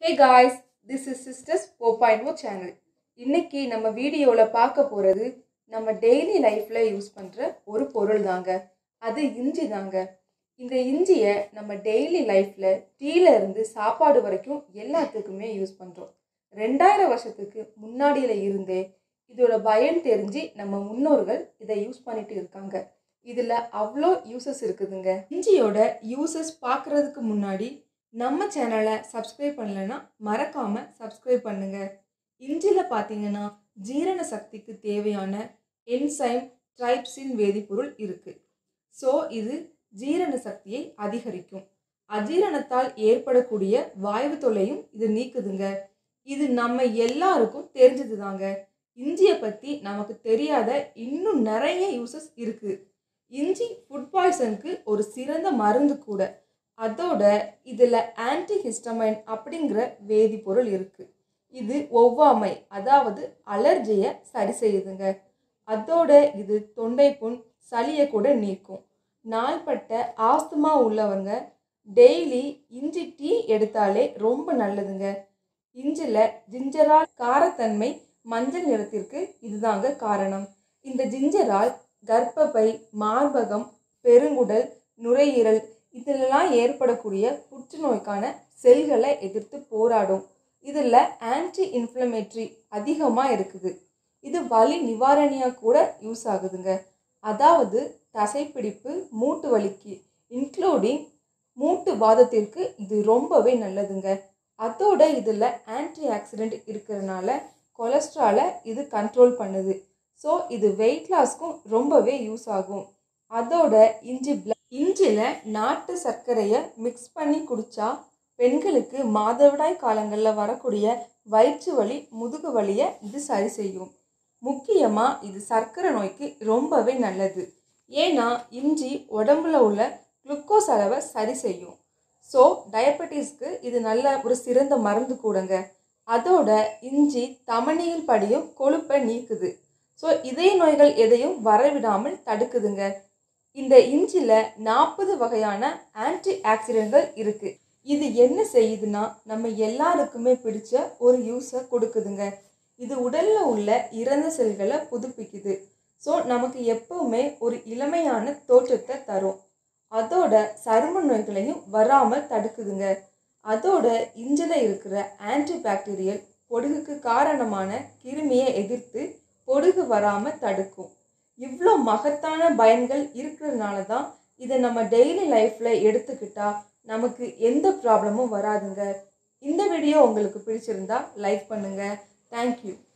hey guys this is sisters four point o channel இன்னைக்கு நம்ம வீடியோவில் பார்க்க போகிறது நம்ம டெய்லி லைஃப்பில் யூஸ் பண்ணுற ஒரு பொருள் தாங்க அது இஞ்சி தாங்க இந்த இஞ்சியை நம்ம டெய்லி லைஃப்பில் டீல இருந்து சாப்பாடு வரைக்கும் எல்லாத்துக்குமே யூஸ் பண்ணுறோம் ரெண்டாயிரம் வருஷத்துக்கு முன்னாடியில் இருந்தே இதோட பயன் தெரிஞ்சு நம்ம முன்னோர்கள் இதை யூஸ் பண்ணிட்டு இருக்காங்க இதில் அவ்வளோ யூசஸ் இருக்குதுங்க இஞ்சியோட யூசஸ் பார்க்குறதுக்கு முன்னாடி நம்ம சேனலை சப்ஸ்கிரைப் பண்ணலைன்னா மறக்காமல் சப்ஸ்கிரைப் பண்ணுங்க இஞ்சியில் பார்த்தீங்கன்னா ஜீரண சக்திக்கு தேவையான என்சைம் ட்ரைப்ஸின் வேதிப்பொருள் இருக்குது ஸோ இது ஜீரண சக்தியை அதிகரிக்கும் அஜீரணத்தால் ஏற்படக்கூடிய வாய்வு தொல்லையும் இது நீக்குதுங்க இது நம்ம எல்லாருக்கும் தெரிஞ்சது தாங்க இஞ்சியை பற்றி நமக்கு தெரியாத இன்னும் நிறைய யூசஸ் இருக்குது இஞ்சி ஃபுட் பாய்சனுக்கு ஒரு சிறந்த மருந்து கூட அதோட இதில் ஆன்டிஹிஸ்டமைன் அப்படிங்கிற வேதிப்பொருள் இருக்குது இது ஒவ்வாமை அதாவது அலர்ஜியை சரி செய்யுதுங்க அதோட இது தொண்டை புண் சளியை கூட நீக்கும் நாள்பட்ட ஆஸ்துமா உள்ளவங்க டெய்லி இஞ்சி டீ எடுத்தாலே ரொம்ப நல்லதுங்க இஞ்சில் ஜிஞ்சரால் காரத்தன்மை மஞ்சள் நிறத்திற்கு இதுதாங்க காரணம் இந்த ஜிஞ்சரால் கர்ப்பப்பை மார்பகம் பெருங்குடல் நுரையீரல் இதிலெல்லாம் ஏற்படக்கூடிய புற்றுநோய்க்கான செல்களை எதிர்த்து போராடும் இதில் ஆன்டி இன்ஃப்ளமேட்ரி அதிகமாக இருக்குது இது வலி நிவாரணியாக கூட யூஸ் ஆகுதுங்க அதாவது தசைப்பிடிப்பு மூட்டு வலிக்கு இன்க்ளூடிங் மூட்டு வாதத்திற்கு இது ரொம்பவே நல்லதுங்க அதோட இதில் ஆன்டி ஆக்சிடென்ட் இருக்கிறதுனால கொலஸ்ட்ராலை இது கண்ட்ரோல் பண்ணுது ஸோ இது வெயிட் லாஸ்க்கும் ரொம்பவே யூஸ் ஆகும் அதோட இஞ்சி பிள இஞ்சியில் நாட்டு சர்க்கரையை மிக்ஸ் பண்ணி குடித்தா பெண்களுக்கு மாதவிடாய் காலங்களில் வரக்கூடிய வயிற்று வலி முதுகு வலியை இது சரி செய்யும் முக்கியமாக இது சர்க்கரை நோய்க்கு ரொம்பவே நல்லது ஏன்னா இஞ்சி உடம்புல உள்ள குளுக்கோஸ் அளவை சரி செய்யும் ஸோ டயபெட்டிஸ்க்கு இது நல்ல ஒரு சிறந்த மருந்து கூடங்க அதோட இஞ்சி தமனியில் படியும் கொழுப்பை நீக்குது ஸோ இதய நோய்கள் எதையும் வரவிடாமல் தடுக்குதுங்க இந்த இஞ்சியில் நாற்பது வகையான ஆன்டி ஆக்சிடென்ட்கள் இருக்குது இது என்ன செய்யுதுன்னா நம்ம எல்லாருக்குமே பிடிச்ச ஒரு யூஸை கொடுக்குதுங்க இது உடலில் உள்ள இறந்த செல்களை புதுப்பிக்குது ஸோ நமக்கு எப்பவுமே ஒரு இளமையான தோற்றத்தை தரும் அதோட சரும நோய்களையும் வராமல் தடுக்குதுங்க அதோட இஞ்சில் இருக்கிற ஆன்டி பாக்டீரியல் பொடுகுக்கு காரணமான கிருமியை எதிர்த்து பொடுகு வராமல் தடுக்கும் இவ்வளோ மகத்தான பயன்கள் இருக்கிறதுனால தான் இதை நம்ம டெய்லி லைஃப்பில் எடுத்துக்கிட்டா நமக்கு எந்த ப்ராப்ளமும் வராதுங்க இந்த வீடியோ உங்களுக்கு பிடிச்சிருந்தா லைக் பண்ணுங்கள் தேங்க்யூ